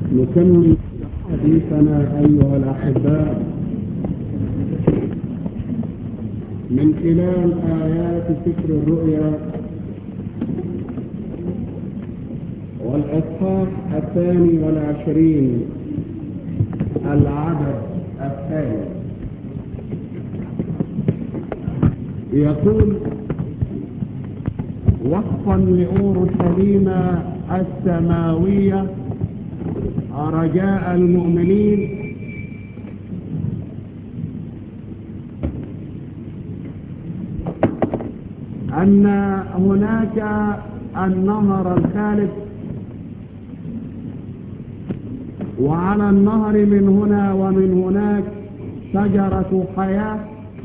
نكمل حديثنا أيها الأحباء من خلال آيات سفر الرؤيا والإصحاح الثاني والعشرين العدد الثاني يقول وقفا لأورشليم السماوية رجاء المؤمنين أن هناك النهر الخالد وعلى النهر من هنا ومن هناك شجرة حياة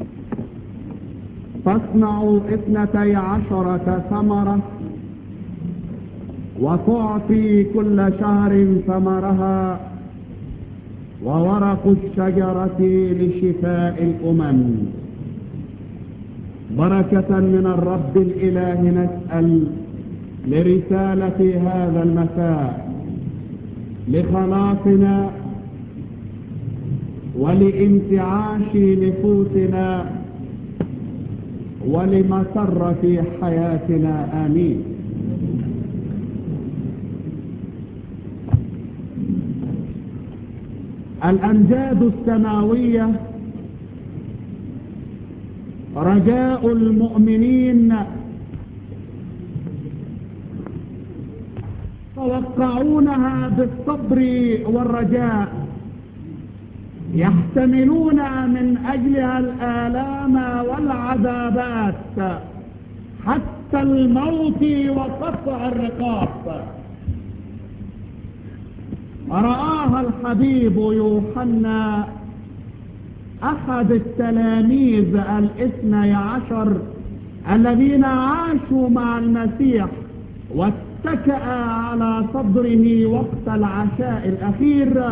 تصنع اثنتي عشرة ثمرة وتعطي كل شهر ثمرها وورق الشجرة لشفاء الأمم بركة من الرب الإله نسأل لرسالة هذا المساء لخلاصنا ولانتعاش نفوسنا ولمسرة حياتنا آمين الأمجاد السماوية رجاء المؤمنين توقعونها بالصبر والرجاء يحتملون من أجلها الآلام والعذابات حتى الموت وقطع الرقاب رآها الحبيب يوحنا أحد التلاميذ الاثني عشر الذين عاشوا مع المسيح واتكأ على صدره وقت العشاء الأخير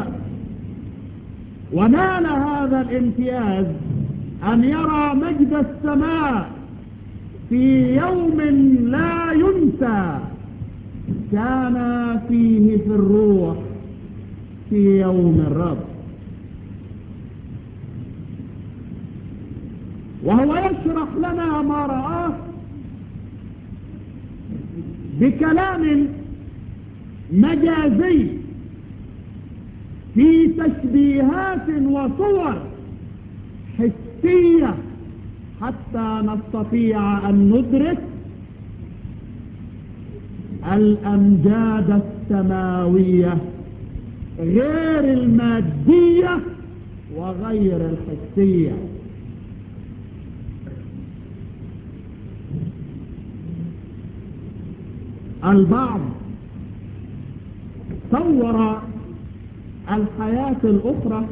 ونال هذا الامتياز أن يرى مجد السماء في يوم لا ينسى كان فيه في الروح في يوم الرب وهو يشرح لنا ما رآه بكلام مجازي في تشبيهات وصور حسية حتى نستطيع أن ندرك الأمجاد السماوية غير المادية وغير الحسية البعض صور الحياة الأخرى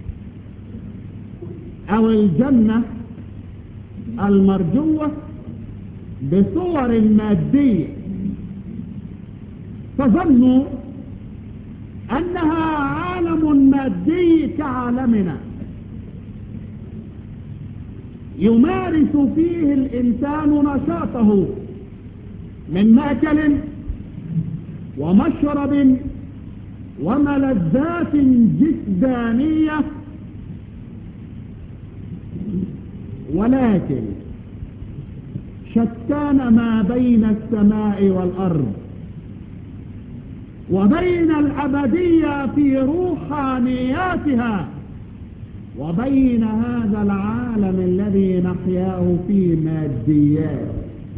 أو الجنة المرجوة بصور مادية فظنوا أنها عالم مادي كعالمنا يمارس فيه الإنسان نشاطه من مأكل ومشرب وملذات جسدانية ولكن شتان ما بين السماء والأرض وبين الأبدية في روحانياتها وبين هذا العالم الذي نحياه في ماديات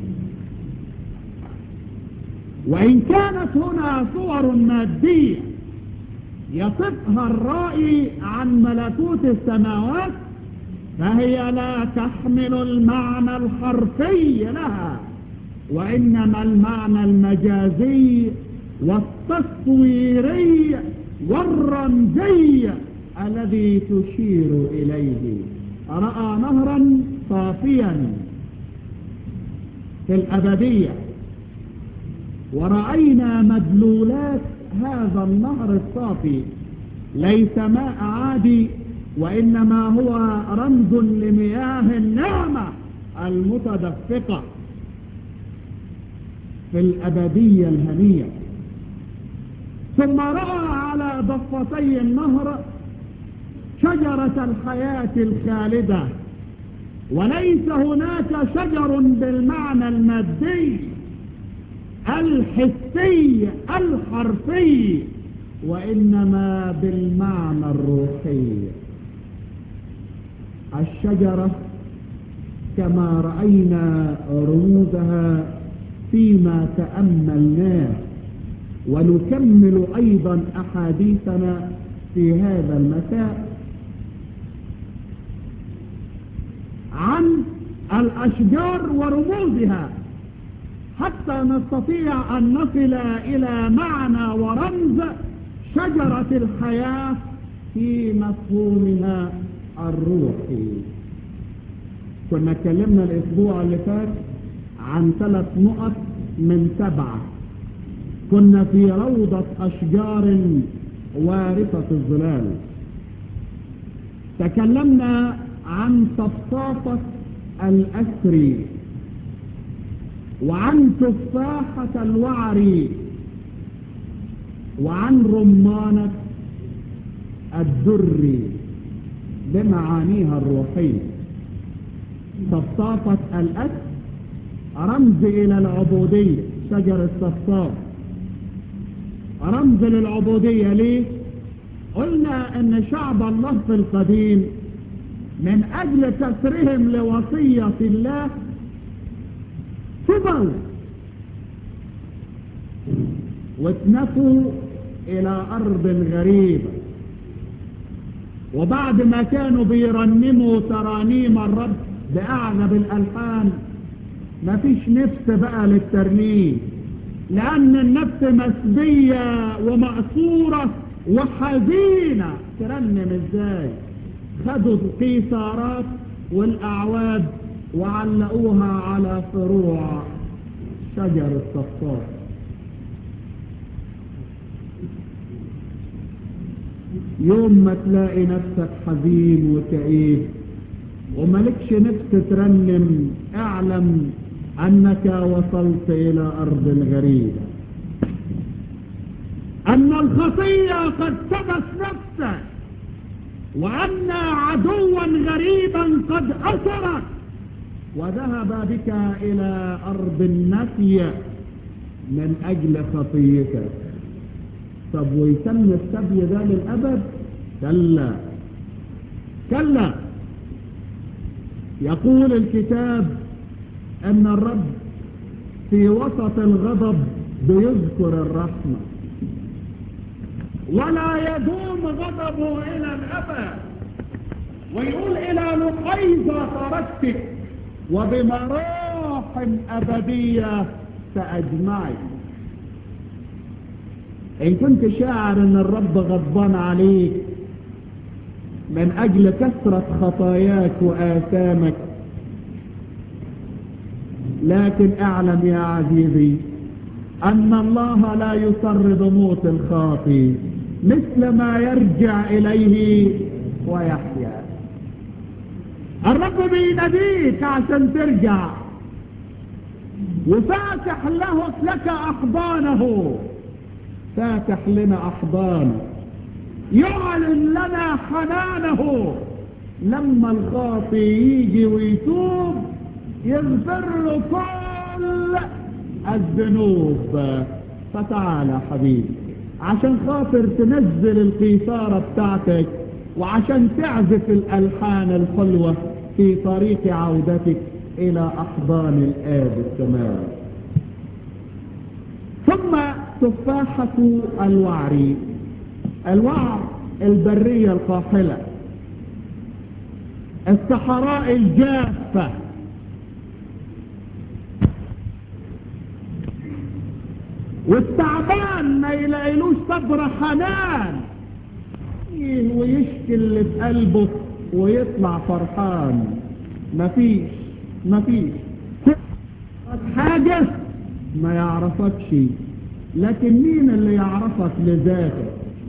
وإن كانت هنا صور مادية يصفها الرائي عن ملكوت السماوات فهي لا تحمل المعنى الحرفي لها وإنما المعنى المجازي والتصويري والرمزي الذي تشير إليه رأى نهرا صافيا في الأبدية ورأينا مدلولات هذا النهر الصافي ليس ماء عادي وإنما هو رمز لمياه النعمة المتدفقة في الأبدية الهنية ثم رأى على ضفتي النهر شجرة الحياة الخالدة وليس هناك شجر بالمعنى المادي الحسي الحرفي وإنما بالمعنى الروحي الشجرة كما رأينا رموزها فيما تأملناه ونكمل أيضا أحاديثنا في هذا المساء عن الأشجار ورموزها حتى نستطيع أن نصل إلى معنى ورمز شجرة الحياة في مفهومها الروحي كنا اتكلمنا الاسبوع اللي فات عن ثلاث نقط من سبعة كنا في روضة اشجار وارثة الظلال تكلمنا عن صفصافة الاسري وعن تفاحة الوعر وعن رمانة الدر بمعانيها الروحية صفصافة الأسد رمز إلى العبودية شجر الصفصاف رمز للعبودية ليه؟ قلنا أن شعب الله في القديم من أجل كسرهم لوصية الله كبروا واتنفوا إلى أرض غريبة وبعد ما كانوا بيرنموا ترانيم الرب بأعجب الألحان مفيش نفس بقى للترنيم لأن النفس مسبية ومأسورة وحزينة ترنم ازاي خدوا القيثارات والأعواد وعلقوها على فروع شجر الصفار يوم ما تلاقي نفسك حزين وكئيب وملكش نفس ترنم اعلم انك وصلت الى ارض غريبة ان الخطية قد سبت نفسك وان عدوا غريبا قد اثرك وذهب بك الى ارض النفي من اجل خطيتك طب ويتم السبي ده للأبد كلا كلا يقول الكتاب أن الرب في وسط الغضب بيذكر الرحمة ولا يدوم غضبه إلى الأبد ويقول إلى لحيظة تركتك وبمراحم أبدية سأجمعك إن كنت شاعر أن الرب غضبان عليك من أجل كثرة خطاياك وآثامك لكن اعلم يا عزيزي أن الله لا يطرد موت الخاطي مثل ما يرجع إليه ويحيا الرب بيناديك عشان ترجع وفاتح له لك أحضانه فاتح لنا أحضانه يعلن لنا حنانه لما الخاطي يجي ويتوب يغفر له كل الذنوب فتعالى حبيبي عشان خاطر تنزل القيثارة بتاعتك وعشان تعزف الألحان الحلوة في طريق عودتك إلى أحضان الآب السماوي ثم تفاحة الوعر الوعر البرية القاحلة الصحراء الجافة والتعبان ما يلاقيلوش صبر حنان ويشكي اللي في قلبه ويطلع فرحان مفيش مفيش حاجة ما يعرفكش لكن مين اللي يعرفك لذاتك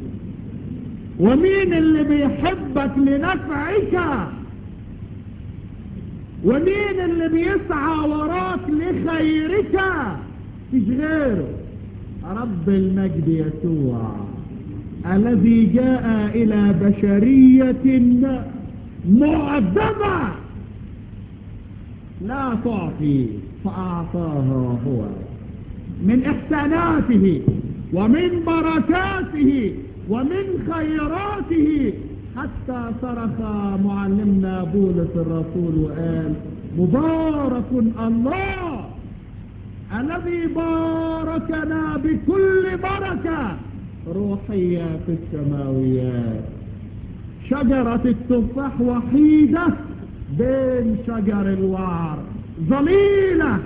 ومين اللي بيحبك لنفعك ومين اللي بيسعى وراك لخيرك مش غيره رب المجد يسوع الذي جاء الى بشرية معظمة لا تعطي فاعطاها هو من احساناته ومن بركاته ومن خيراته حتى صرخ معلمنا بولس الرسول وقال مبارك الله الذي باركنا بكل بركة روحية في السماويات شجرة التفاح وحيدة بين شجر الوعر ظليلة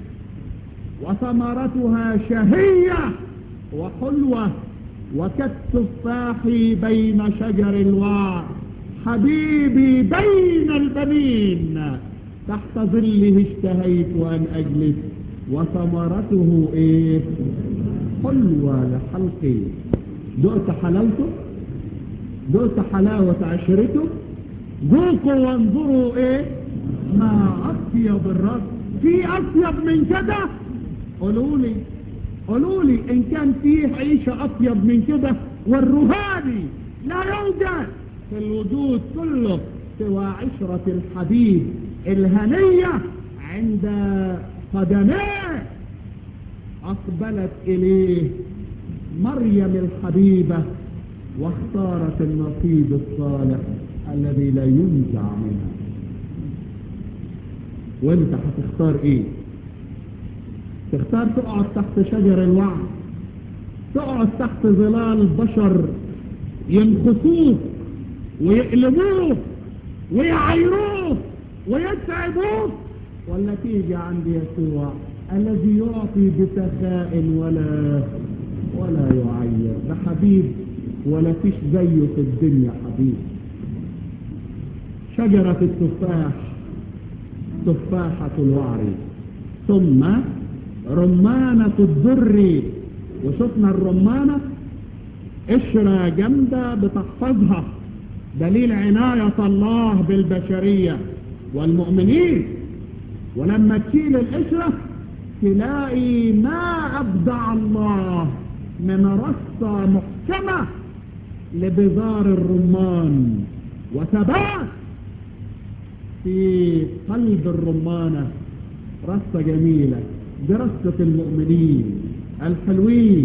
وثمرتها شهية وحلوة وكالتفاح بين شجر الوعر حبيبي بين البنين تحت ظله اشتهيت ان اجلس وثمرته ايه حلوة لحلقي دقت حلاوته دقت حلاوة عشرته ذوقوا وانظروا ايه ما اطيب الرب في اطيب من كده قولوا لي قولوا لي ان كان فيه عيشة اطيب من كده والرهاني لا يوجد في الوجود كله سوى عشرة الحبيب الهنية عند قدميه اقبلت اليه مريم الحبيبة واختارت النصيب الصالح الذي لا ينزع منها وانت هتختار ايه تختار تقعد تحت شجر الوعد تقعد تحت ظلال بشر ينخسوك ويقلبوك ويعيروك ويتعبوك ولا تيجي عند يسوع الذي يعطي بسخاء ولا ولا يعير ده حبيب ولا فيش زيه في الدنيا حبيب شجرة التفاح تفاحة الوعر ثم رمانة الضر وشفنا الرمانة قشرة جامدة بتحفظها دليل عناية الله بالبشرية والمؤمنين ولما تشيل القشرة تلاقي ما أبدع الله من رصة محكمة لبذار الرمان وثبات في قلب الرمانة رصة جميلة دراسة المؤمنين الحلوين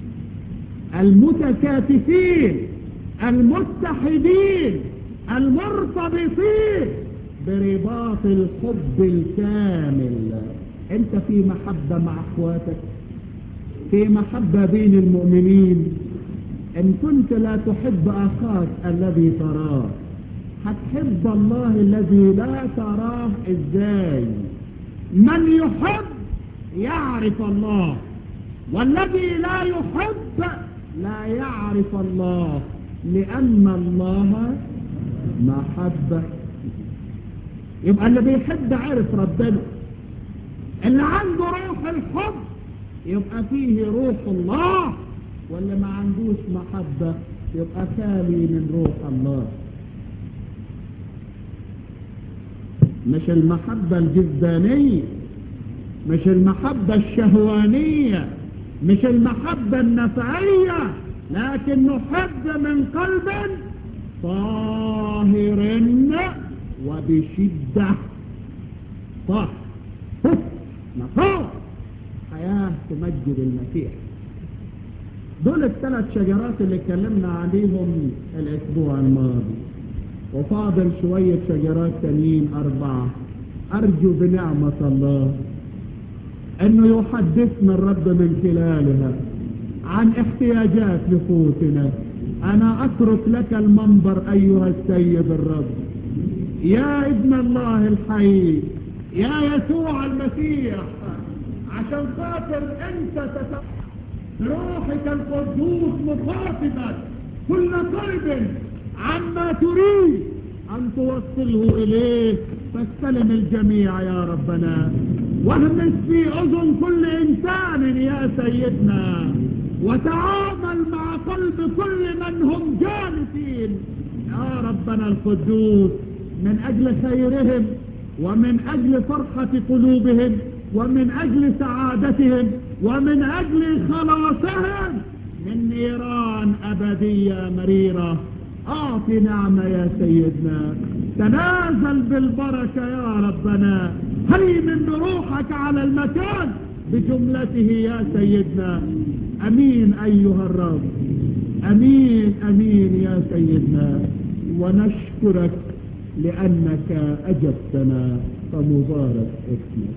المتكاتفين المتحدين المرتبطين برباط الحب الكامل انت في محبة مع اخواتك في محبة بين المؤمنين ان كنت لا تحب اخاك الذي تراه هتحب الله الذي لا تراه ازاي من يحب يعرف الله والذي لا يحب لا يعرف الله لأن الله محبة يبقى اللي بيحب عرف ربنا اللي عنده روح الحب يبقى فيه روح الله واللي ما عندوش محبة يبقى خالي من روح الله مش المحبة الجزدانية مش المحبة الشهوانية مش المحبة النفعية لكن نحب من قلب طاهر وبشدة طاهر نقاء حياة تمجد المسيح دول الثلاث شجرات اللي اتكلمنا عليهم الاسبوع الماضي وفاضل شوية شجرات تانيين اربعة ارجو بنعمة الله انه يحدثنا الرب من خلالها عن احتياجات نفوسنا انا اترك لك المنبر ايها السيد الرب يا ابن الله الحي يا يسوع المسيح عشان خاطر انت تت... روحك القدوس مخاطبا كل قلب عما تريد ان توصله اليه فاستلم الجميع يا ربنا واهمس في اذن كل انسان يا سيدنا وتعامل مع قلب كل من هم جالسين يا ربنا القدوس من اجل خيرهم ومن اجل فرحة قلوبهم ومن اجل سعادتهم ومن أجل خلاصهم من نيران أبدية مريرة أعط نعمة يا سيدنا تنازل بالبركة يا ربنا هيمن بروحك على المكان بجملته يا سيدنا أمين أيها الرب أمين أمين يا سيدنا ونشكرك لأنك أجبتنا فمبارك اسمك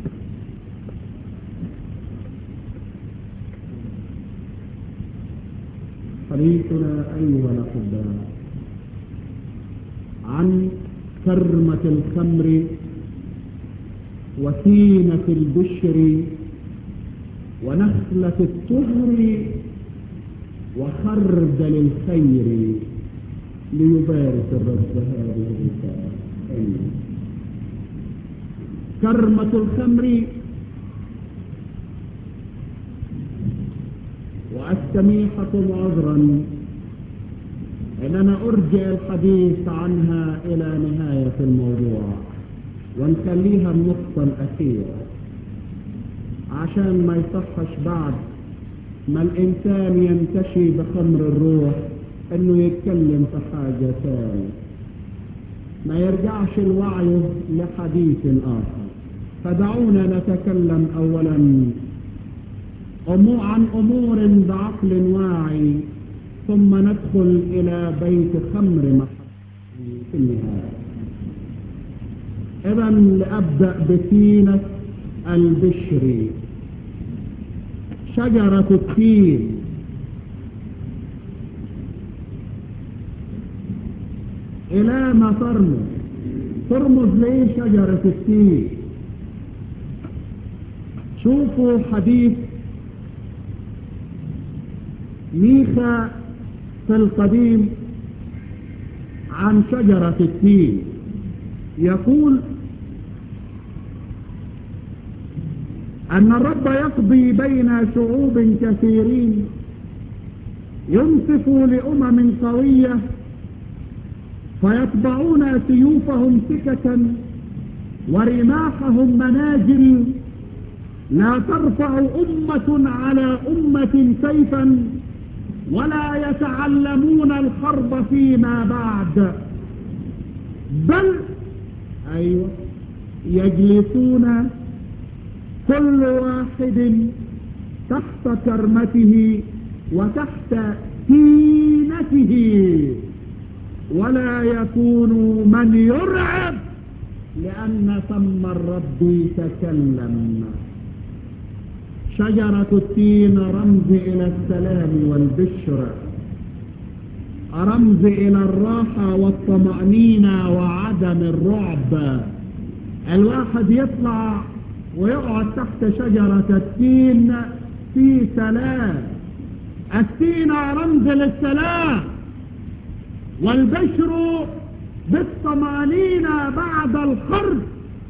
حديثنا أيها الأحباء عن كرمة الخمر وسينة البشر ونخلة الطهر وخردل الخير ليبارك الرب هذه الرسالة أيوة. كرمة الخمر والسميحة عذرا اننا ارجع الحديث عنها الى نهاية الموضوع ونخليها النقطة الاخيرة عشان ما يصحش بعد ما الانسان ينتشي بخمر الروح انه يتكلم في حاجة ثانية ما يرجعش الوعي لحديث اخر فدعونا نتكلم اولا عن امور بعقل واعي ثم ندخل الى بيت خمر في النهاية اذا لابدأ بتينة البشر شجرة التين الى ما ترمز ترمز ليه شجرة التين شوفوا حديث ميخا في القديم عن شجرة التين يقول أن الرب يقضي بين شعوب كثيرين ينصف لأمم قوية فيطبعون سيوفهم سككا ورماحهم مناجل لا ترفع أمة على أمة سيفا ولا يتعلمون الحرب فيما بعد بل أيوة يجلسون كل واحد تحت كرمته وتحت تينته ولا يكون من يرعب لأن ثم الرب تكلم شجرة التين رمز إلى السلام والبشر رمز إلى الراحة والطمأنينة وعدم الرعب الواحد يطلع ويقعد تحت شجرة التين في سلام التين رمز للسلام والبشر بالطمأنينة بعد الحرب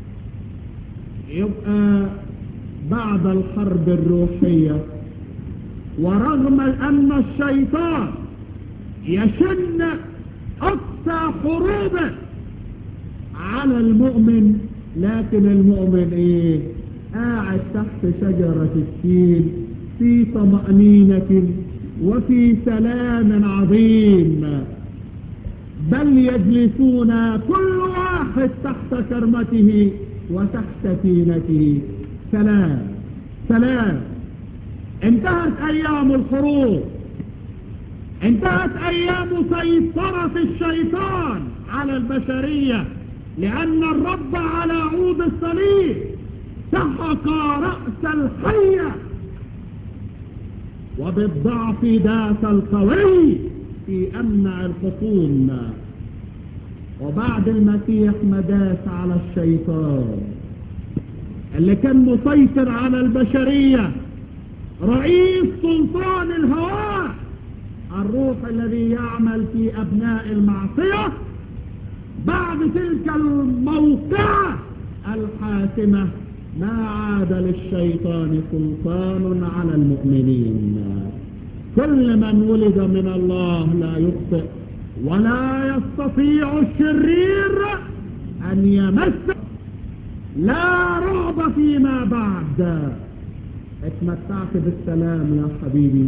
يبقى بعد الحرب الروحية ورغم أن الشيطان يشن أقصى حروبه على المؤمن لكن المؤمن ايه قاعد تحت شجرة التين في طمأنينة وفي سلام عظيم بل يجلسون كل واحد تحت كرمته وتحت تينته سلام سلام انتهت ايام الحروب انتهت ايام سيطرة الشيطان على البشرية لان الرب على عود الصليب سحق رأس الحية وبالضعف داس القوي في امنع الحصون وبعد المسيح مداس على الشيطان اللي كان مسيطر على البشرية رئيس سلطان الهواء الروح الذي يعمل في ابناء المعصية بعد تلك الموقعة الحاسمة ما عاد للشيطان سلطان على المؤمنين كل من ولد من الله لا يخطئ ولا يستطيع الشرير ان يمس لا رعب فيما بعد اتمتعت بالسلام يا حبيبي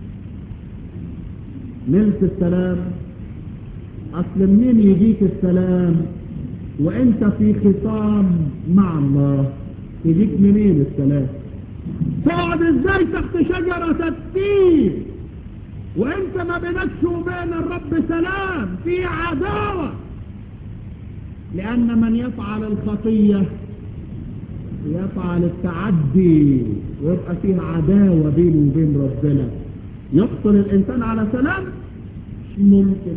نلت السلام اصل منين يجيك السلام وانت في خصام مع الله يجيك منين السلام تقعد ازاي تحت شجرة التين وانت ما بينكش وبين الرب سلام في عداوة لان من يفعل الخطية يفعل التعدي ويبقى فيه عداوة بينه وبين ربنا يحصل الانسان على سلام مش ممكن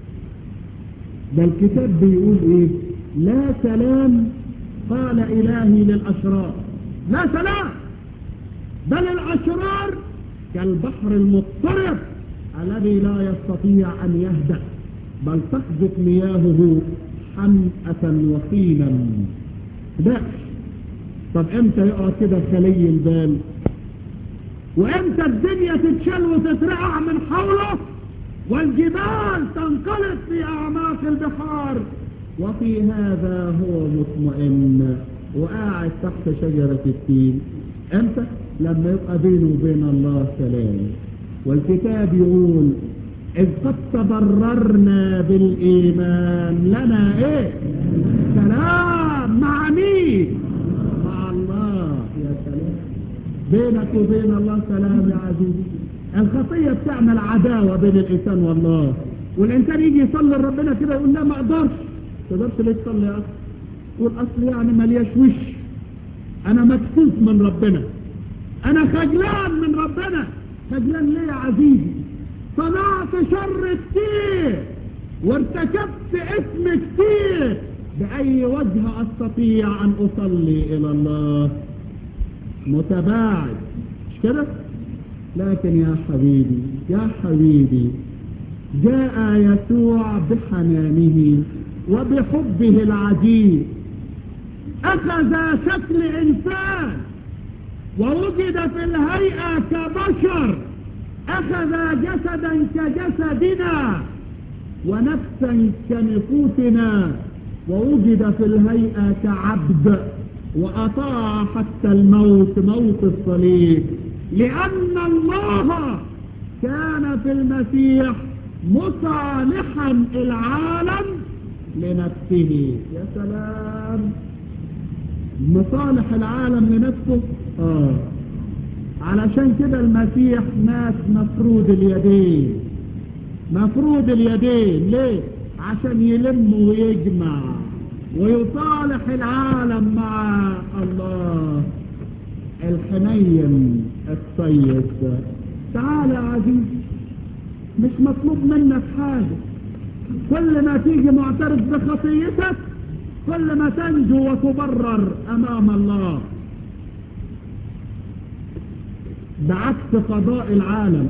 ده الكتاب بيقول ايه لا سلام قال الهي للاشرار لا سلام بل الاشرار كالبحر المضطرب الذي لا يستطيع ان يهدأ بل تقذف مياهه حمأة وطينا ده طب امتى يقعد كده خلي البال وامتى الدنيا تتشل وتترقع من حوله والجبال تنقلب في اعماق البحار وفي هذا هو مطمئن وقاعد تحت شجرة التين امتى لما يبقى بينه وبين الله سلام والكتاب يقول إذ قد تبررنا بالإيمان لنا إيه سلام مع مين مع الله يا سلام بينك وبين الله سلام يا عزيزي الخطية بتعمل عداوة بين الإنسان والله والإنسان يجي يصلي لربنا كده يقول لا ما أقدرش تقدرش ليه تصلي يا أخي يقول أصل يعني ملياش وش أنا مكسوف من ربنا أنا خجلان من ربنا خجلان ليه يا عزيزي صنعت شر كتير وارتكبت اسم كتير بأي وجه أستطيع أن أصلي إلى الله متباعد مش كده لكن يا حبيبي يا حبيبي جاء يسوع بحنانه وبحبه العجيب أخذ شكل إنسان ووجد في الهيئة كبشر أخذ جسدا كجسدنا ونفسا كنفوسنا ووجد في الهيئة كعبد وأطاع حتى الموت موت الصليب لأن الله كان في المسيح مصالحا العالم لنفسه يا سلام مصالح العالم لنفسه آه علشان كده المسيح مات مفرود اليدين مفرود اليدين ليه عشان يلم ويجمع ويصالح العالم مع الله الحنين الطيب تعال يا عزيز مش مطلوب منك حاجة كل ما تيجي معترف بخطيتك كل ما تنجو وتبرر امام الله بعكس قضاء العالم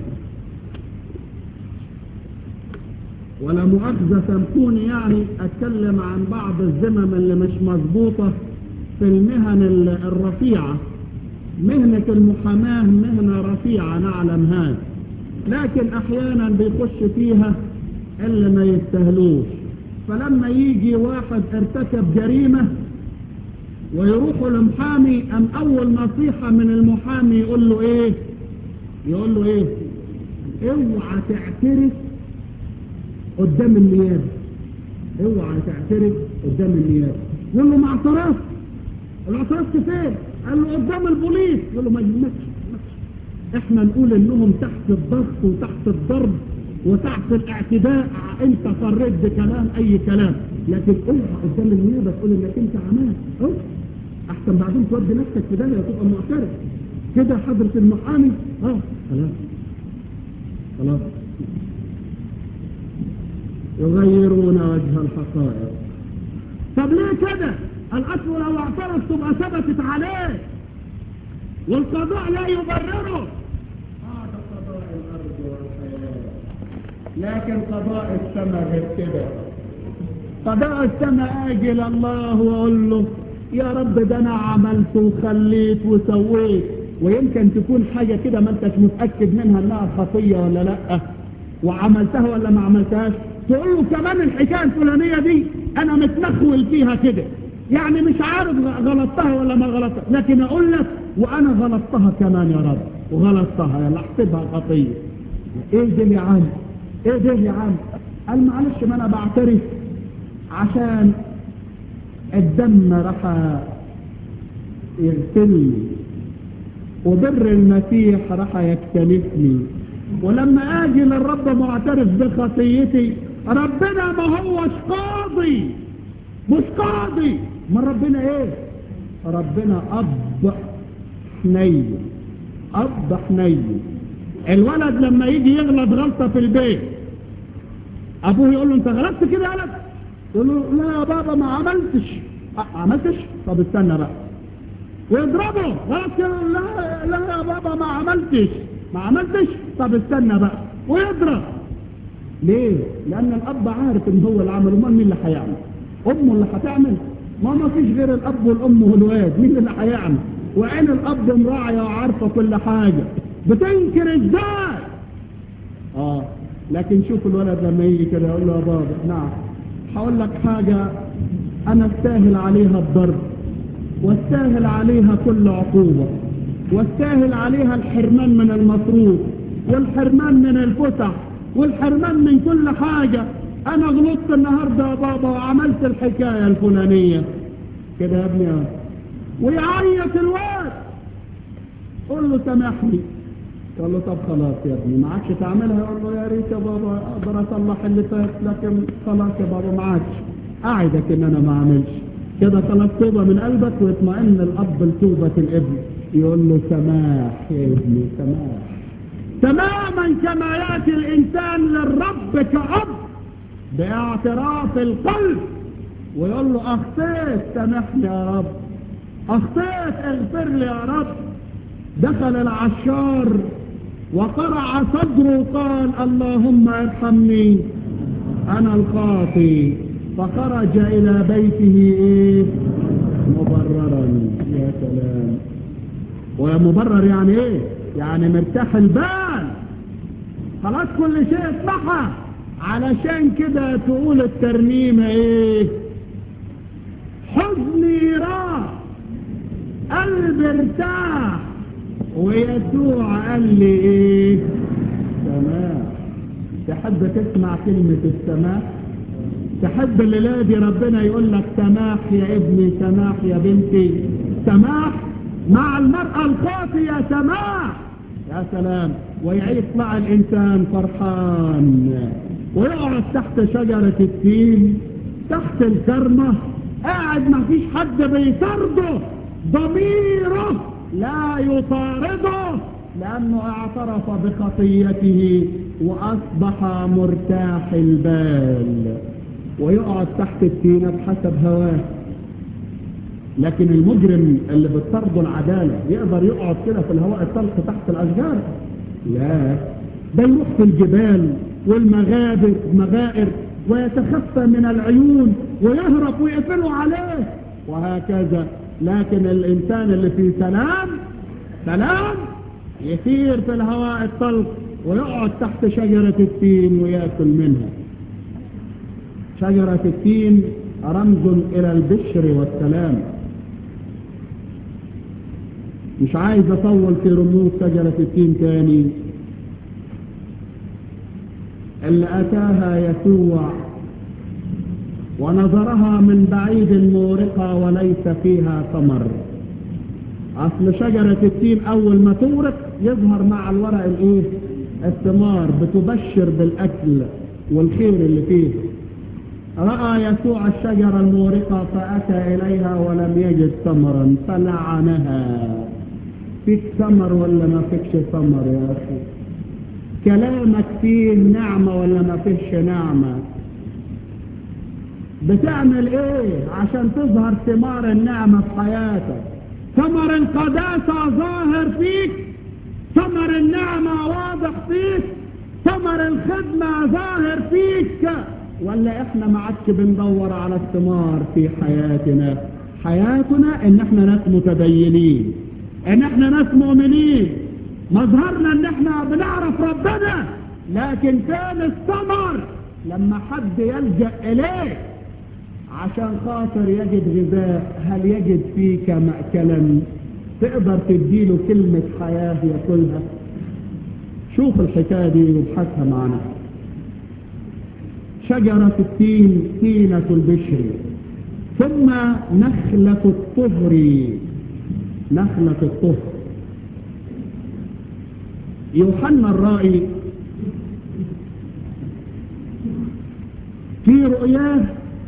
ولا مؤاخذة سامحوني يعني اتكلم عن بعض الزمم اللي مش مظبوطة في المهن الرفيعة مهنة المحاماة مهنة رفيعة نعلم هذا لكن احيانا بيخش فيها اللي ما يستهلوش فلما يجي واحد ارتكب جريمة ويروح المحامي ام اول نصيحة من المحامي يقول له ايه يقول له ايه اوعى تعترف قدام النيابة اوعى تعترف قدام النيابة يقول له ما اعترفت قال له اعترفت فين قال له قدام البوليس يقول له ما يهمكش احنا نقول انهم تحت الضغط وتحت الضرب وتحت الاعتداء انت فريت بكلام اي كلام لكن اوعى قدام النيابه تقول انك انت عملت اه احسن بعدين تودي نفسك في داهيه وتبقى معترف كده حضره المحامي اه خلاص خلاص يغيرون وجه الحقائق طب ليه كده الاصل لو اعترف تبقى ثبتت عليه والقضاء لا يبرره هذا قضاء الارض والحياه لكن قضاء السماء غير كده قضاء السماء اجي لله واقول له يا رب ده انا عملت وخليت وسويت ويمكن تكون حاجة كده ما انتش متأكد منها انها خطية ولا لا وعملتها ولا ما عملتهاش تقول له كمان الحكاية الفلانية دي انا متنخول فيها كده يعني مش عارف غلطتها ولا ما غلطتها لكن اقول لك وانا غلطتها كمان يا رب وغلطتها يلا احسبها خطيه ايه ده يا عم ايه ده يا عم قال معلش ما انا بعترف عشان الدم راح يغسلني وبر المسيح راح يكتنفني ولما اجي للرب معترف بخطيتي ربنا ما هوش قاضي مش قاضي ما ربنا ايه ربنا اب حنين اب حنين الولد لما يجي يغلط غلطة في البيت ابوه يقول له انت غلطت كده يا ولد يقول له لا يا بابا ما عملتش أه عملتش طب استنى بقى ويضربه غلط كده لا لا يا بابا ما عملتش ما عملتش طب استنى بقى ويضرب ليه لان الاب عارف ان هو اللي عمل امال مين اللي هيعمل امه اللي هتعمل ما ما فيش غير الاب والام والواد مين اللي هيعمل وعين الاب مراعيه وعارفه كل حاجه بتنكر ازاي اه لكن شوف الولد لما يجي كده يقول له يا بابا نعم هقول لك حاجه انا استاهل عليها الضرب واستاهل عليها كل عقوبه واستاهل عليها الحرمان من المصروف والحرمان من الفسح والحرمان من كل حاجة انا غلطت النهاردة يا بابا وعملت الحكاية الفلانية كده يا ابني اه ويعيط الواد قول له سامحني قال له طب خلاص يا ابني ما عادش تعملها يقول له يا ريت يا بابا اقدر اصلح اللي فات لكن خلاص يا بابا ما عادش اعدك ان انا ما اعملش كده خلاص توبه من قلبك ويطمئن الاب لتوبه الابن يقول له سماح يا ابني سماح تماما كما ياتي الانسان للرب كأب باعتراف القلب ويقول له اخطيت سامحني يا رب اخطيت اغفر لي يا رب دخل العشار وقرع صدره وقال اللهم ارحمني انا الخاطي فخرج الى بيته ايه مبررا يا سلام ومبرر يعني ايه يعني مرتاح البال خلاص كل شيء اتمحى علشان كده تقول الترنيمة ايه حزني راح قلبي ارتاح ويسوع قال لي ايه سماح تحب تسمع كلمة السماح تحب الليلة دي ربنا يقول لك سماح يا ابني سماح يا بنتي سماح مع المرأة الخاطية سماح يا سلام ويطلع الإنسان فرحان ويقعد تحت شجرة التين تحت الكرمة قاعد ما فيش حد بيطارده ضميره لا يطارده لأنه اعترف بخطيته وأصبح مرتاح البال ويقعد تحت التينة بحسب هواه لكن المجرم اللي بتطرده العدالة يقدر يقعد كده في الهواء الطلق تحت الأشجار لا ده يروح في الجبال والمغابر مغائر ويتخفى من العيون ويهرب ويقفلوا عليه وهكذا لكن الإنسان اللي في سلام سلام يسير في الهواء الطلق ويقعد تحت شجرة التين ويأكل منها شجرة التين رمز إلى البشر والسلام مش عايز أطول في رموز شجرة التين تاني اللي أتاها يسوع ونظرها من بعيد مورقة وليس فيها ثمر أصل شجرة التين أول ما تورق يظهر مع الورق الإيه؟ الثمار بتبشر بالأكل والخير اللي فيه رأى يسوع الشجرة المورقة فأتى إليها ولم يجد ثمرا فلعنها فيك ثمر ولا ما فيكش ثمر يا أخي كلامك فيه نعمة ولا ما فيش نعمة بتعمل ايه عشان تظهر ثمار النعمة في حياتك ثمر القداسة ظاهر فيك ثمر النعمة واضح فيك ثمر الخدمة ظاهر فيك ولا احنا ما عادش بندور على الثمار في حياتنا حياتنا ان احنا ناس متدينين ان احنا ناس مؤمنين مظهرنا ان احنا بنعرف ربنا لكن كان الثمر لما حد يلجأ اليه عشان خاطر يجد غذاء هل يجد فيك مأكلا تقدر تديله كلمة حياة ياكلها شوف الحكاية دي وابحثها معنا شجرة التين تينة البشر ثم نخلة الطهر نخلة الطهر يوحنا الرائي في رؤياه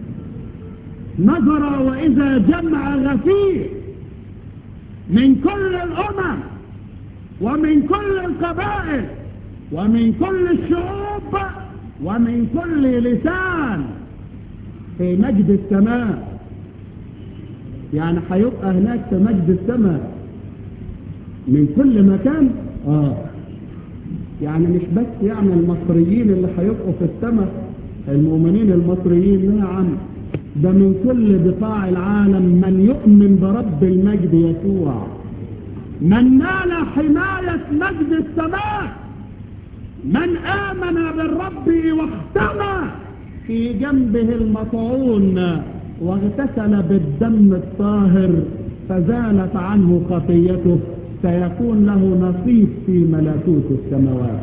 نظر وإذا جمع غفير من كل الأمم ومن كل القبائل ومن كل الشعوب ومن كل لسان في مجد السماء يعني هيبقى هناك في مجد السماء من كل مكان اه يعني مش بس يعني المصريين اللي هيبقوا في السماء المؤمنين المصريين نعم ده من كل بقاع العالم من يؤمن برب المجد يسوع من نال حماية مجد السماء من آمن بالرب واختمى في جنبه المطعون واغتسل بالدم الطاهر فزالت عنه خطيته سيكون له نصيب في ملكوت السماوات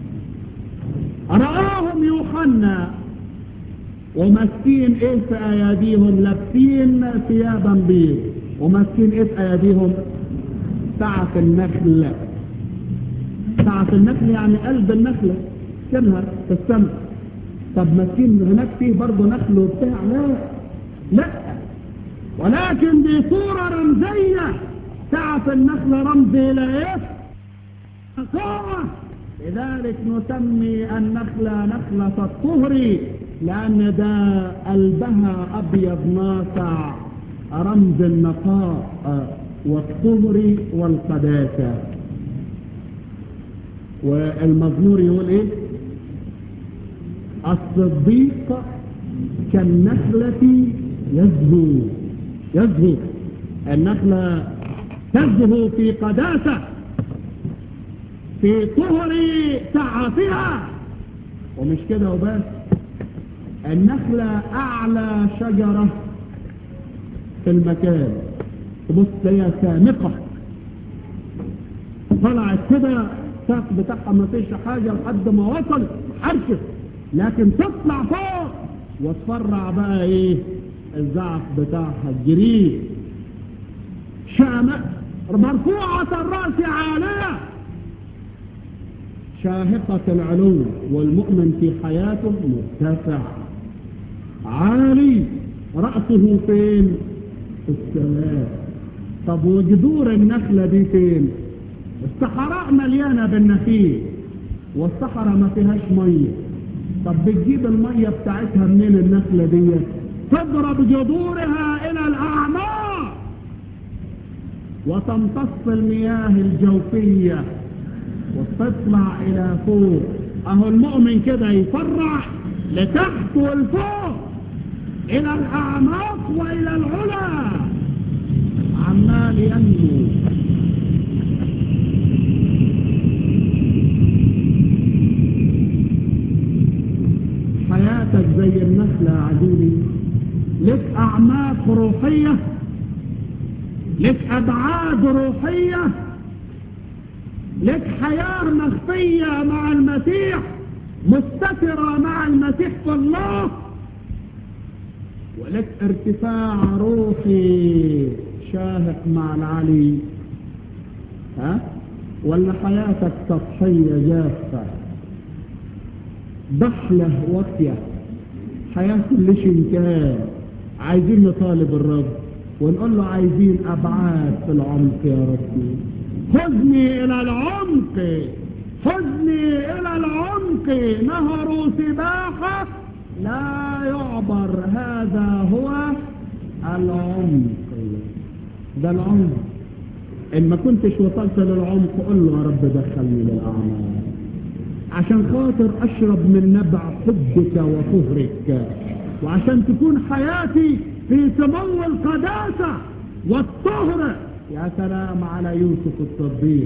رآهم يوحنا وماسكين ايه في اياديهم لابسين ثيابا بيض وماسكين ايه في اياديهم سعة النخل سعة النخل يعني قلب النخلة كنها في السماء طب ماسكين هناك فيه برضه نخل وبتاع لا لا ولكن دي صورة رمزية سعة النخل رمز الى ايه قوة لذلك نسمي النخلة نخلة الطهر لأن ده قلبها أبيض ناصع رمز النقاء والطهر والقداسة والمزمور يقول ايه الصديق كالنخلة يزهو يزهو النخلة تزهو في قداسة في طهر سعتها ومش كده وبس النخلة أعلى شجرة في المكان تبص هي سامقة طلعت كده الساق بتاعها ما فيش حاجة لحد ما وصلت حركت لكن تطلع فوق وتفرع بقى ايه الزعف بتاعها الجريء شامة مرفوعة الرأس عالية شاهقة العلو والمؤمن في حياته مرتفع عالي رأسه فين في السماء طب وجذور النخلة دي فين الصحراء مليانة بالنخيل والصحراء ما فيهاش مية طب بتجيب المية بتاعتها منين النخلة دي تضرب جذورها الى الاعماق وتمتص المياه الجوفية وتطلع الى فوق اهو المؤمن كده يفرع لتحت والفوق الى الاعماق والى العلا عمال ينمو حياتك زي النخلة يا عزيزي لك اعماق روحية لك ابعاد روحية لك حياة مخفية مع المسيح مستترة مع المسيح في الله ولك ارتفاع روحي شاهق مع العلي ها ولا حياتك سطحية جافة ضحلة واطية حياة كل كان عايزين نطالب الرب ونقول له عايزين أبعاد في العمق يا ربي خذني إلى العمق خذني إلى العمق نهر سباحة لا يعبر هذا هو العمق ده العمق إن ما كنتش وصلت للعمق قل له يا رب دخلني للأعمال عشان خاطر أشرب من نبع حبك وطهرك وعشان تكون حياتي في سمو القداسة والطهر يا سلام على يوسف الصديق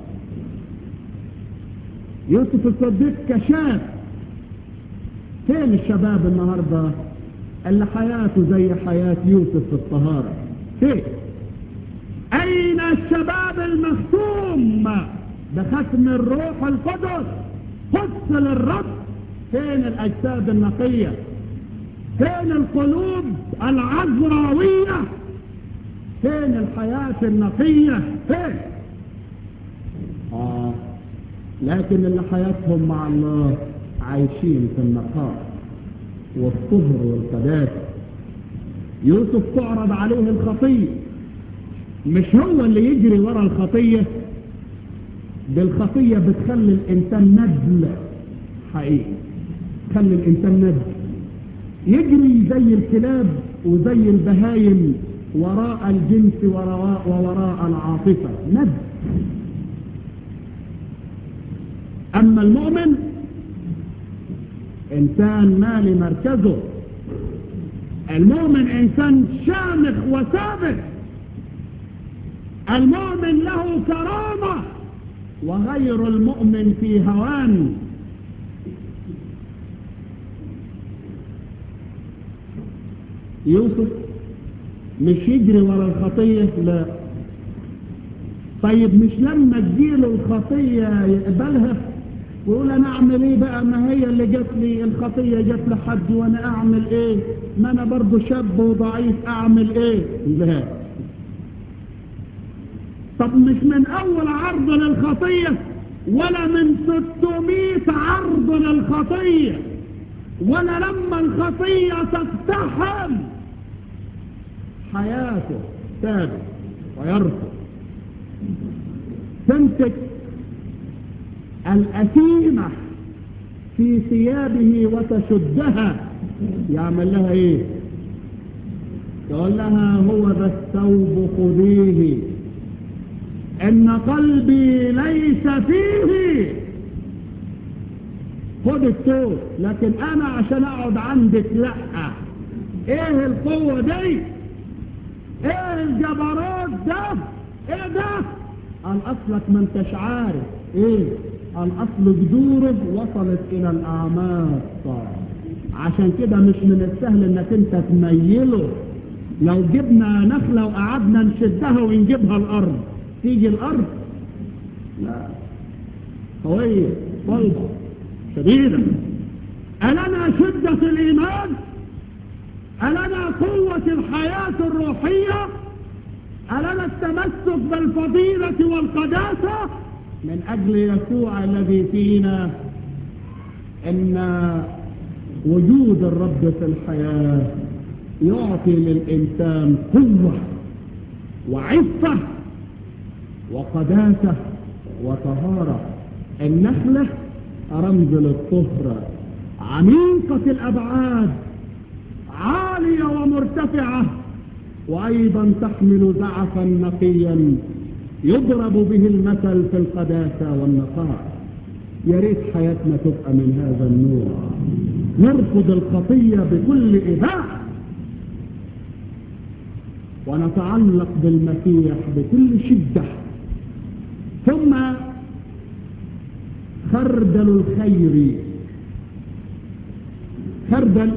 يوسف الصديق كشاف فين الشباب النهاردة اللي حياته زي حياة يوسف في الطهارة فين اين شباب المختوم بختم الروح القدس قدس للرب فين الاجساد النقية فين القلوب العذراوية فين الحياة النقية فين آه لكن اللي حياتهم مع الله عايشين في النقاء والطهر والقداسة يوسف تعرض عليه الخطية مش هو اللي يجري ورا الخطية بالخطية بتخلي الإنسان ندل حقيقي تخلي الإنسان ندل يجري زي الكلاب وزي البهايم وراء الجنس وراء ووراء العاطفة ندل أما المؤمن إنسان مالي مركزه المؤمن إنسان شامخ وثابت المؤمن له كرامة وغير المؤمن في هوان يوسف مش يجري ورا الخطية لا طيب مش لما تجيله الخطية يقبلها ويقول انا اعمل ايه بقى ما هي اللي جات لي الخطية جات لحد وانا اعمل ايه ما انا برضو شاب وضعيف اعمل ايه لا طب مش من اول عرض للخطية ولا من 600 عرض للخطية ولا لما الخطية تقتحم حياته ثابت ويرفض تمسك الأثيمة في ثيابه وتشدها يعمل لها ايه يقول لها هو ذا الثوب خذيه ان قلبي ليس فيه خد الثوب لكن انا عشان اقعد عندك لا ايه القوة دي ايه الجبروت ده ايه ده الاصلك ما انتش عارف ايه الاصل جذوره وصلت الى الاعماق عشان كده مش من السهل انك انت تميله لو جبنا نخلة وقعدنا نشدها ونجيبها الارض تيجي الارض لا قوية صلبة شديدة ألنا شدة الإيمان ألنا قوة الحياة الروحية ألنا التمسك بالفضيلة والقداسة من أجل يسوع الذي فينا إن وجود الرب في الحياة يعطي للإنسان قوة وعفة وقداسة وطهارة النخلة رمز للطهر عميقة الأبعاد عالية ومرتفعة وأيضا تحمل زعفا نقيا يضرب به المثل في القداسة والنقاء يا ريت حياتنا تبقى من هذا النوع نرفض الخطية بكل إباء ونتعلق بالمسيح بكل شدة ثم خردل الخير خردل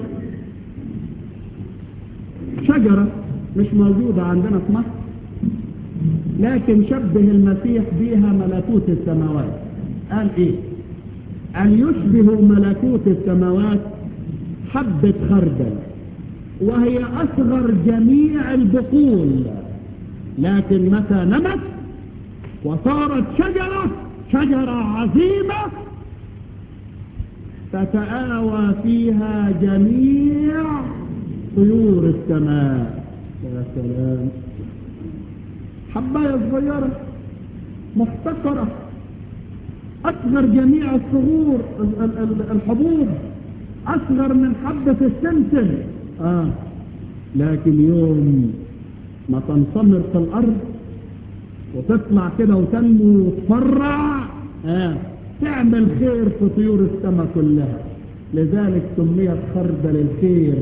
شجرة مش موجودة عندنا في مصر لكن شبه المسيح بها ملكوت السماوات قال ايه ان يشبه ملكوت السماوات حبة خردل وهي اصغر جميع البقول لكن متى نمت وصارت شجرة شجرة عظيمة تتآوى فيها جميع طيور السماء يا سلام حباية صغيرة مختصرة أصغر جميع الصغور الحبوب أصغر من حبة السمسم آه لكن يوم ما تنصمر في الأرض وتطلع كده وتنمو وتفرع آه تعمل خير في طيور السماء كلها لذلك سميت خردل الخير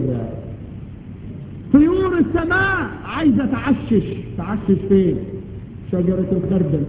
طيور السماء عايزة تعشش تعشش فين شجرة الخردل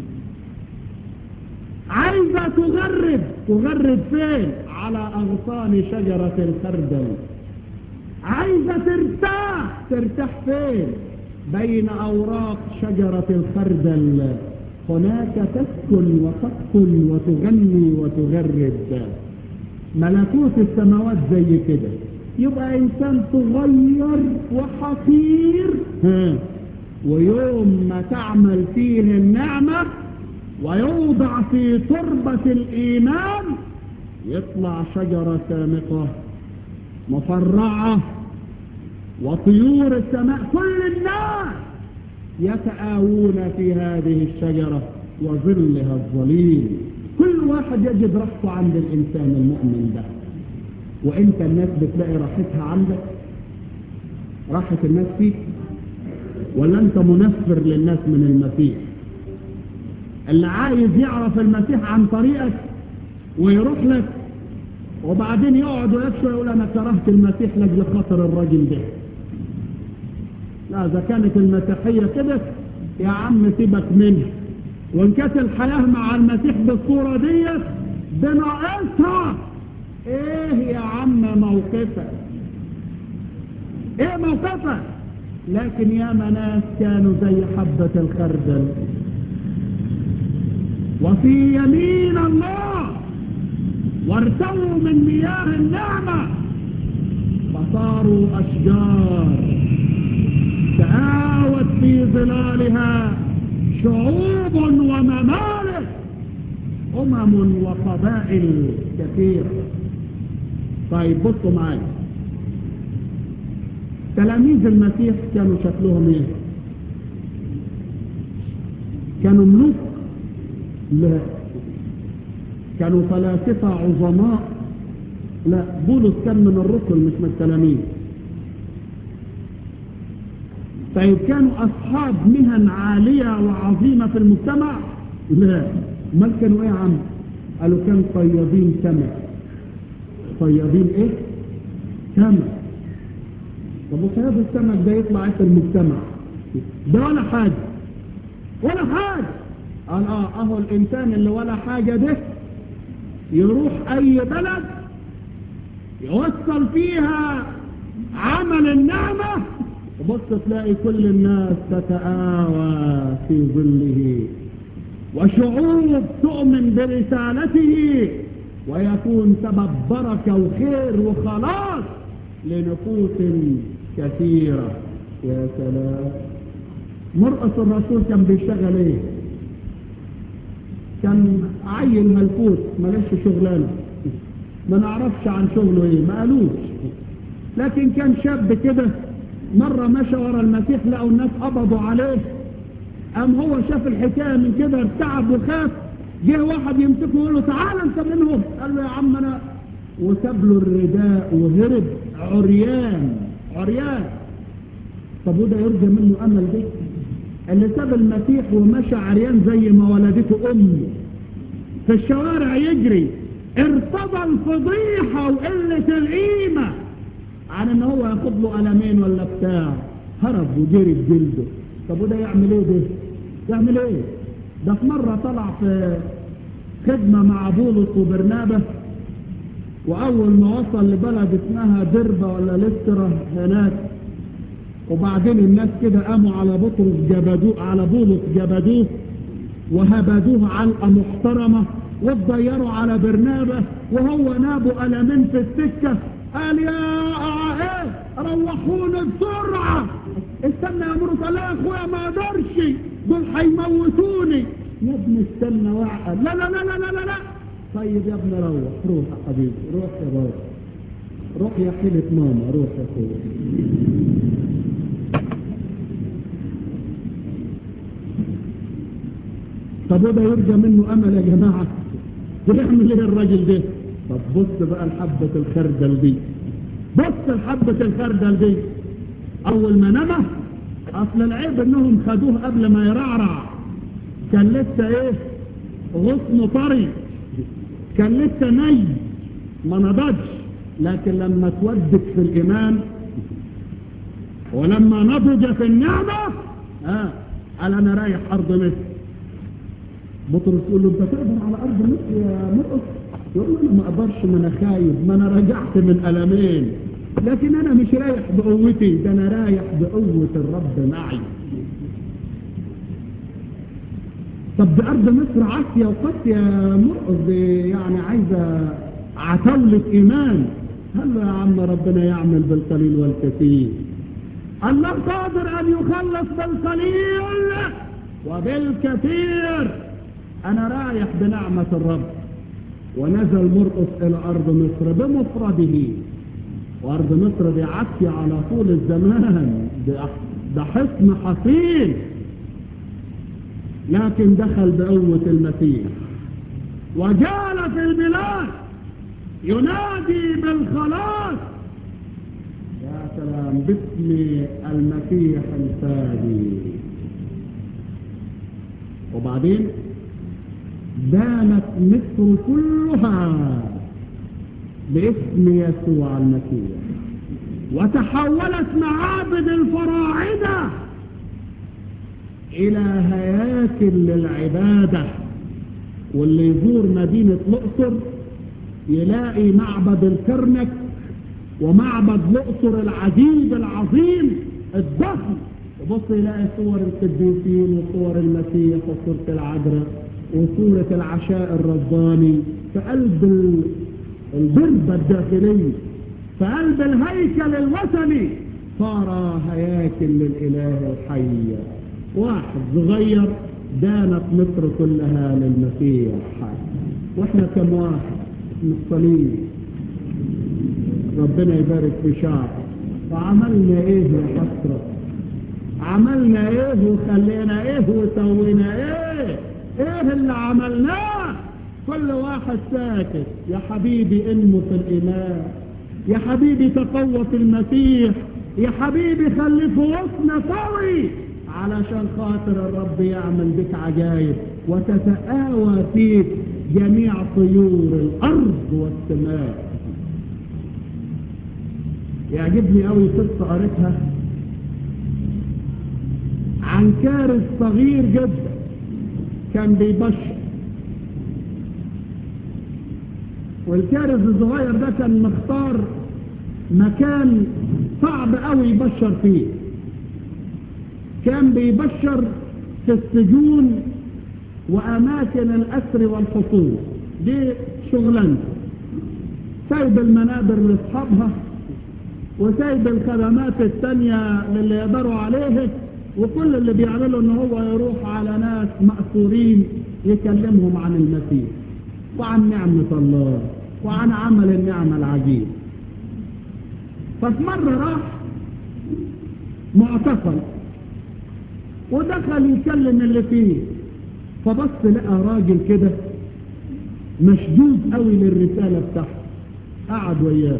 عايزة تغرب تغرب فين على أغصان شجرة الخردل عايزة ترتاح ترتاح فين بين أوراق شجرة الخردل هناك تسكن وتسكن وتغني وتغرد ملكوت السماوات زي كده يبقى إنسان صغير وحقير ها ويوم ما تعمل فيه النعمة ويوضع في تربة الإيمان يطلع شجرة سامقة مفرعة وطيور السماء كل الناس يتآوون في هذه الشجرة وظلها الظليل كل واحد يجد راحته عند الإنسان المؤمن ده وانت الناس بتلاقي راحتها عندك راحة الناس فيك ولا انت منفر للناس من المسيح اللي عايز يعرف المسيح عن طريقك ويروح لك وبعدين يقعد ويكشف يقول انا كرهت المسيح لاجل خاطر الراجل ده لا اذا كانت المسيحيه كده يا عم سيبك منه وان كانت الحياه مع المسيح بالصوره ديت بناقصها ايه يا عم موقفك ايه موقفك لكن يا ناس كانوا زي حبة الخردل وفي يمين الله وارتووا من مياه النعمة فصاروا أشجار تآوت في ظلالها شعوب وممالك أمم وقبائل كثيرة طيب بصوا معايا تلاميذ المسيح كانوا شكلهم ايه كانوا ملوك لا كانوا فلاسفة عظماء لا بولس كان من الرسل مش من التلاميذ طيب كانوا أصحاب مهن عالية وعظيمة في المجتمع لا ما كانوا ايه يا عم قالوا كان صيادين سمك صيادين ايه سمك طب وصياد السمك ده يطلع في المجتمع ده ولا حاجة ولا حاجة قال اه اهو الانسان اللي ولا حاجة ده يروح اي بلد يوصل فيها عمل النعمة وبص تلاقي كل الناس تتآوى في ظله وشعوب تؤمن برسالته ويكون سبب بركة وخير وخلاص لنفوس كثيرة يا سلام مرقص الرسول كان بيشتغل ايه كان عيل ملفوت ملاش شغلانة ما نعرفش عن شغله ايه ما قالوش لكن كان شاب كده مرة مشى ورا المسيح لقوا الناس قبضوا عليه قام هو شاف الحكاية من كده ارتعب وخاف جه واحد يمسكه ويقول له تعال انت منهم قال له يا عم انا وساب له الرداء وهرب عريان عريان طب وده يرجى منه امل ده اللي ساب المسيح ومشى عريان زي ما ولدته امه في الشوارع يجري ارتضى الفضيحة وقلة القيمة عن ان هو ياخد له قلمين ولا بتاع هرب وجري بجلده طب وده يعمل ايه ده يعمل ايه ده في مرة طلع في خدمة مع بولس وبرنابة واول ما وصل لبلد اسمها دربة ولا لسترة هناك وبعدين الناس كده قاموا على بطرس جبدوه على بولس جبدوه وهبدوه علقة محترمة واتضيروا على برنابة وهو نابوا قلمين في السكة قال يا ايه روحوني بسرعة استنى يا مرس قال يا اخويا ما اقدرش دول هيموتوني يا ابني استنى وعقل لا لا لا لا لا لا لا طيب يا ابني روح روح يا حبيبي روح يا بابا روح يا حيلة ماما روح يا اخويا طب وده يرجى منه امل يا جماعة ويعمل ايه الراجل ده طب بص بقى لحبة الخردل دي بص لحبة الخردل دي اول ما نمى اصل العيب انهم خدوه قبل ما يرعرع كان لسه ايه غصن طري كان لسه ني ما نضجش لكن لما تودك في الايمان ولما نضج في النعمة اه قال انا رايح ارض مصر بطرس يقول له انت تقدر على ارض مصر يا مرقص يقول له انا ما اقدرش ما انا خايف ما انا رجعت من المين لكن انا مش رايح بقوتي ده انا رايح بقوة الرب معي طب دي ارض مصر عافية وقاسية مرقص دي يعني عايزة عتولة ايمان قال له يا عم ربنا يعمل بالقليل والكثير الله قادر ان يخلص بالقليل وبالكثير انا رايح بنعمة الرب ونزل مرقص الى ارض مصر بمفرده وارض مصر دي عافية على طول الزمان ده حصن حصين لكن دخل بقوة المسيح وجال في البلاد ينادي بالخلاص يا سلام باسم المسيح الفادي وبعدين دانت مصر كلها باسم يسوع المسيح وتحولت معابد الفراعنة إلى هياكل للعبادة واللي يزور مدينة الأقصر يلاقي معبد الكرنك ومعبد الأقصر العجيب العظيم الضخم وبص يلاقي صور القديسين وصور المسيح وصورة العذراء وصورة العشاء الرباني في قلب البربة الداخلية في قلب الهيكل الوثني صار هياكل للإله الحي واحد صغير دانت مصر كلها للمسيح واحنا كم واحد مصلين ربنا يبارك في شعب وعملنا ايه يا حسرة عملنا ايه وخلينا ايه وسوينا ايه ايه اللي عملناه كل واحد ساكت يا حبيبي انمو في الايمان يا حبيبي تقوى في المسيح يا حبيبي خلي في وسطنا قوي علشان خاطر الرب يعمل بك عجائب وتتآوى فيك جميع طيور الارض والسماء يعجبني قوي قصه قريتها عن كارث صغير جدا كان بيبشر والكارث الصغير ده كان مختار مكان صعب قوي يبشر فيه كان بيبشر في السجون واماكن الاسر والحصول دي شغلانته سايب المنابر لاصحابها وسايب الخدمات التانية للي يقدروا عليه وكل اللي بيعمله ان هو يروح على ناس مأسورين يكلمهم عن المسيح وعن نعمة الله وعن عمل النعمة العجيب ففي مرة راح معتقل ودخل يكلم اللي فيه فبص لقى راجل كده مشدود قوي للرسالة بتاعته قعد وياه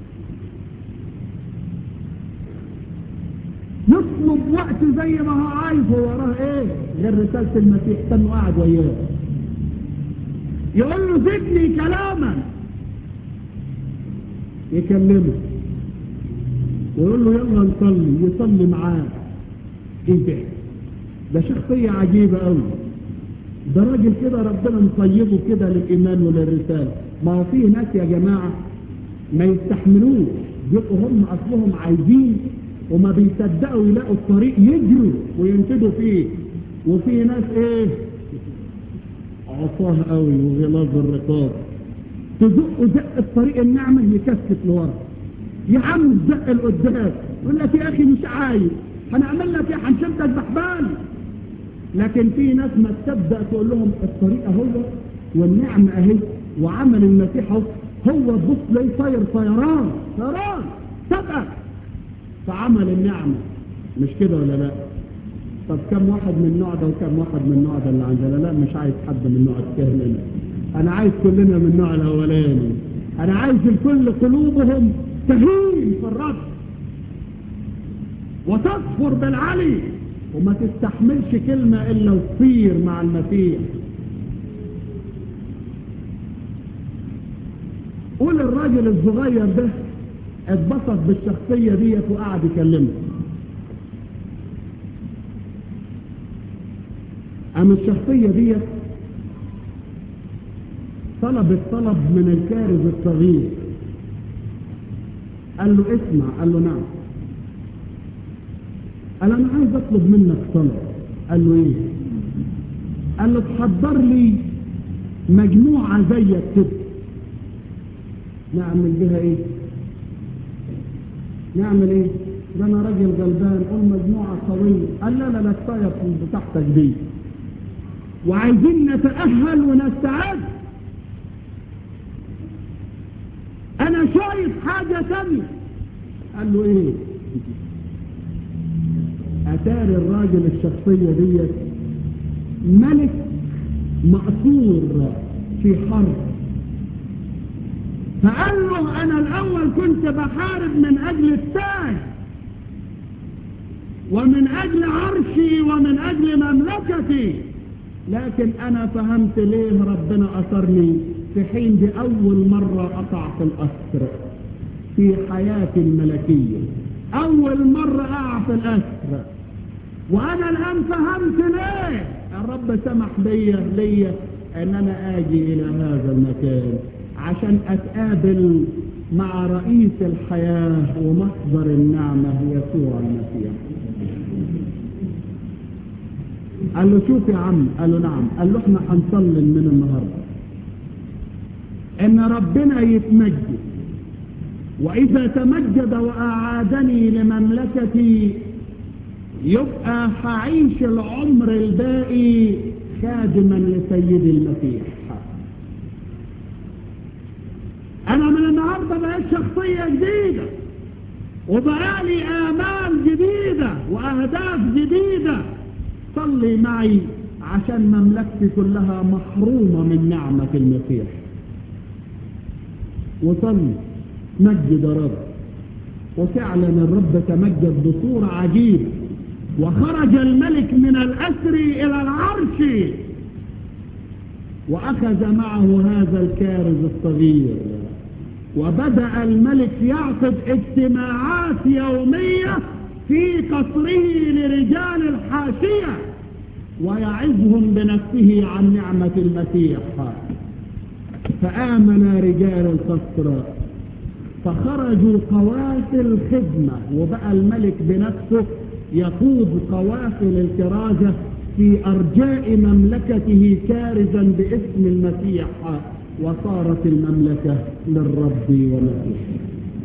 يطلب وقت زي ما هو عايز هو وراه ايه غير رسالة المسيح كانه قاعد وياه يقول له زدني كلاما يكلمه ويقول له يلا نصلي يصلي معاه ايه ده ده شخصية عجيبة قوي ده راجل كده ربنا مصيبه كده للإيمان وللرسالة ما هو فيه ناس يا جماعة ما يستحملوش بيبقوا هم أصلهم عايزين وما بيصدقوا يلاقوا الطريق يجروا وينتدوا فيه وفي ناس ايه عصاه قوي وغلاظ الرقاب تزق زق الطريق النعمة يكسف لورا يا عم زق لقدام يقول لك يا اخي مش عايز هنعمل لك ايه هنشدك بحبال لكن في ناس ما تصدق تقول لهم الطريق اهو والنعمة اهي وعمل المسيح اهو هو تبص ليه طاير طيران طيران سبقك فعمل النعمة مش كده ولا لا طب كم واحد من النوع ده وكم واحد من النوع ده اللي عندنا لا مش عايز حد من النوع الكهنة انا عايز كلنا من النوع الاولاني انا عايز الكل قلوبهم تهين في الرب وتصفر بالعلي وما تستحملش كلمة الا وتصير مع المسيح قول الراجل الصغير ده اتبسط بالشخصية ديت وقعد يكلمه أما الشخصية ديت طلبت طلب من الكارز الصغير قال له اسمع قال له نعم قال انا عايز اطلب منك طلب قال له ايه قال له تحضر لي مجموعة زيك كده نعمل بها ايه نعمل ايه ده انا راجل غلبان قول مجموعة قوية قال لا لا لا كفاية بتاعتك دي وعايزين نتأهل ونستعد انا شايف حاجة تانية قال له ايه اتاري الراجل الشخصية ديت ملك مأثور في حرب فقال له انا الاول كنت بحارب من اجل التاج ومن اجل عرشي ومن اجل مملكتي لكن انا فهمت ليه ربنا اثرني في حين دي اول مرة اقع في الاسر في حياتي الملكية اول مرة اقع في الاسر وانا الان فهمت ليه الرب سمح ليا ليا ان انا اجي الى هذا المكان عشان اتقابل مع رئيس الحياة ومصدر النعمة يسوع المسيح قال له شوف يا عم قال له نعم قال له احنا هنصلي من النهاردة ان ربنا يتمجد واذا تمجد واعادني لمملكتي يبقى هعيش العمر الباقي خادما لسيدي المسيح انا من النهاردة بقيت شخصية جديدة وبقالي امال جديدة واهداف جديدة صلي معي عشان مملكتي كلها محرومة من نعمة المسيح وصلي مجد رب وفعلا الرب تمجد بصورة عجيبة وخرج الملك من الأسر إلى العرش وأخذ معه هذا الكارز الصغير وبدأ الملك يعقد اجتماعات يومية في قصره لرجال الحاشية ويعظهم بنفسه عن نعمة المسيح فآمن رجال القصر فخرجوا قوافل خدمة وبقى الملك بنفسه يقود قوافل الكرازة في أرجاء مملكته كارزا باسم المسيح وصارت المملكة للرب ومسيح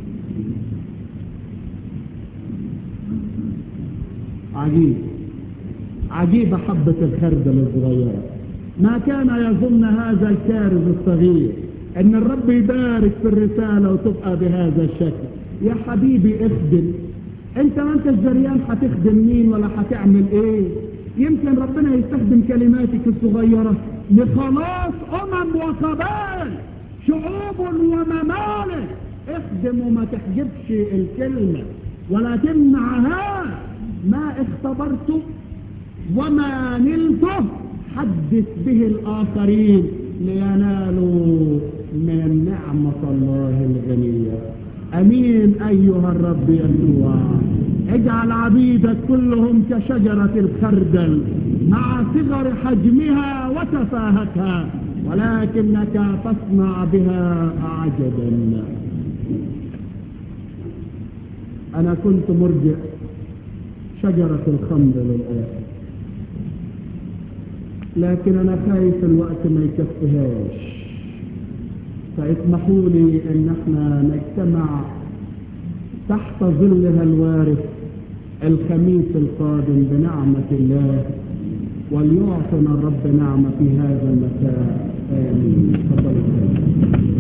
عجيب عجيب حبة الخردل الصغيرة ما كان يظن هذا الكارز الصغير ان الرب يبارك في الرسالة وتبقى بهذا الشكل يا حبيبي اخدم انت ما انت الزريان هتخدم مين ولا هتعمل ايه يمكن ربنا يستخدم كلماتك الصغيرة لخلاص امم وقبائل شعوب وممالك اخدم وما تحجبش الكلمة ولا تمنعها ما اختبرته وما نلته حدث به الآخرين لينالوا من نعمة الله الغنية أمين أيها الرب يسوع اجعل عبيدك كلهم كشجرة الخردل مع صغر حجمها وتفاهتها ولكنك تصنع بها عجبا أنا كنت مرجع شجرة الخمر للآخر لكن أنا خايف الوقت ما يكفيهاش فاسمحوا لي ان احنا نجتمع تحت ظلها الوارث الخميس القادم بنعمة الله وليعطنا الرب نعمة في هذا المساء آمين تفضل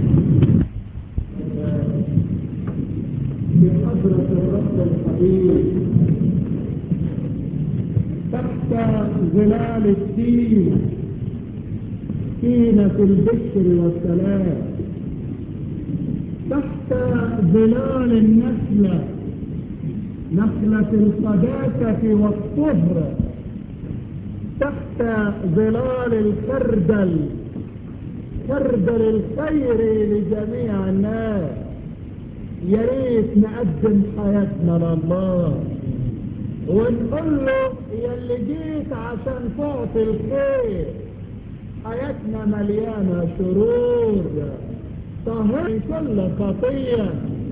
في حضرة الرب الحبيب تحت ظلال الدين سكينة البشر والسلام تحت ظلال النخلة نخلة القداسة والطهر تحت ظلال الخردل خردل الخير لجميع الناس يا ريت نقدم حياتنا لله ونقول له يا اللي جيت عشان تعطي الخير حياتنا مليانة شرور طهر كل خطية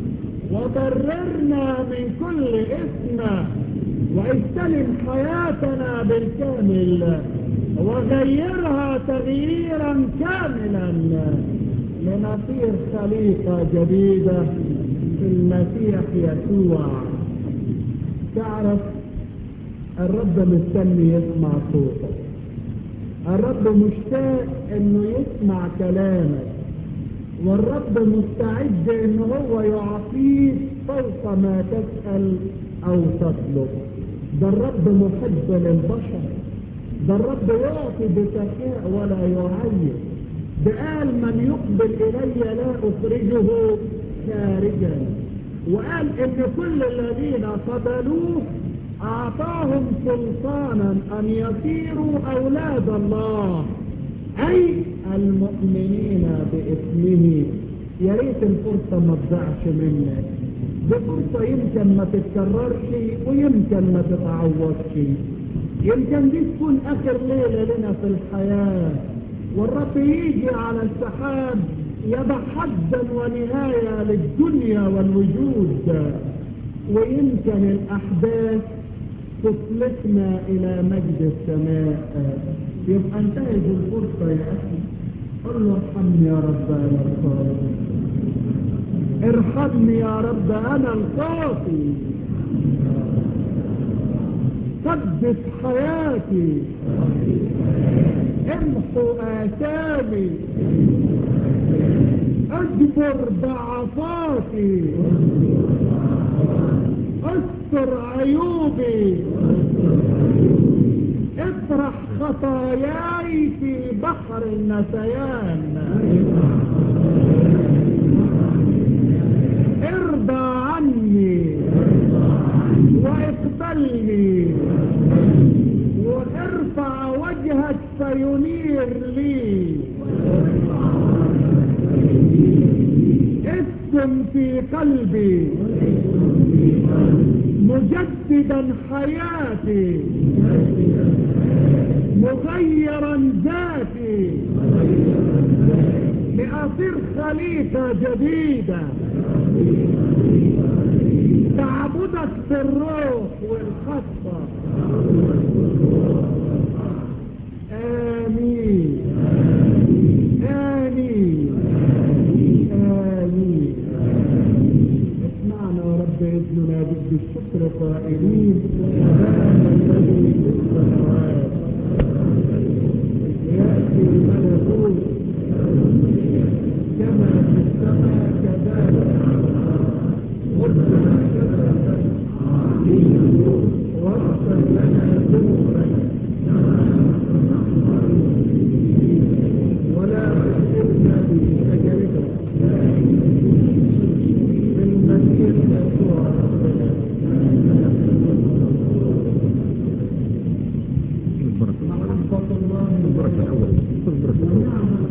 وبررنا من كل إثم واستلم حياتنا بالكامل وغيرها تغييرا كاملا لنصير خليقة جديدة في المسيح يسوع تعرف الرب مستني يسمع صوتك الرب مشتاق انه يسمع كلامك والرب مستعد ان هو يعطيك فوق ما تسأل او تطلب ده الرب محب للبشر ده الرب يعطي بسخاء ولا يعيب ده قال من يقبل الي لا اخرجه خارجا وقال ان كل الذين قبلوه اعطاهم سلطانا ان يصيروا اولاد الله اي المؤمنين باسمه يا ريت الفرصه ما تضيعش منك دي فرصه يمكن ما تتكررش ويمكن ما تتعوضش يمكن دي تكون اخر ليله لنا في الحياه والرب يجي على السحاب يضع حدا ونهايه للدنيا والوجود ويمكن الاحداث تطلقنا الى مجد السماء يبقى انتهز الفرصة يا اخي قل له ارحمني يا رب انا الخاطي ارحمني يا رب انا الخاطي قدس حياتي امحو اثامي اجبر ضعفاتي استر عيوبي اطرح خطاياي في بحر النسيان ارضى عني واقبلني وارفع وجهك فينير لي اسم في قلبي مجددا حياتي مغيرا ذاتي لأصير خليفة جديدة تعبدك بالروح والخطة آمين آمين آمين اسمعنا يا رب إذننا بالشكر قائلين سبحان الذي في السماوات يأتي الملكوت كما في السماء كذلك خذنا كذلك واغفر لنا ذنوبنا ولا تحرمنا بتجربة بالمسيح يسوع ربنا البركة محبة الله البركة الأول البركة الأول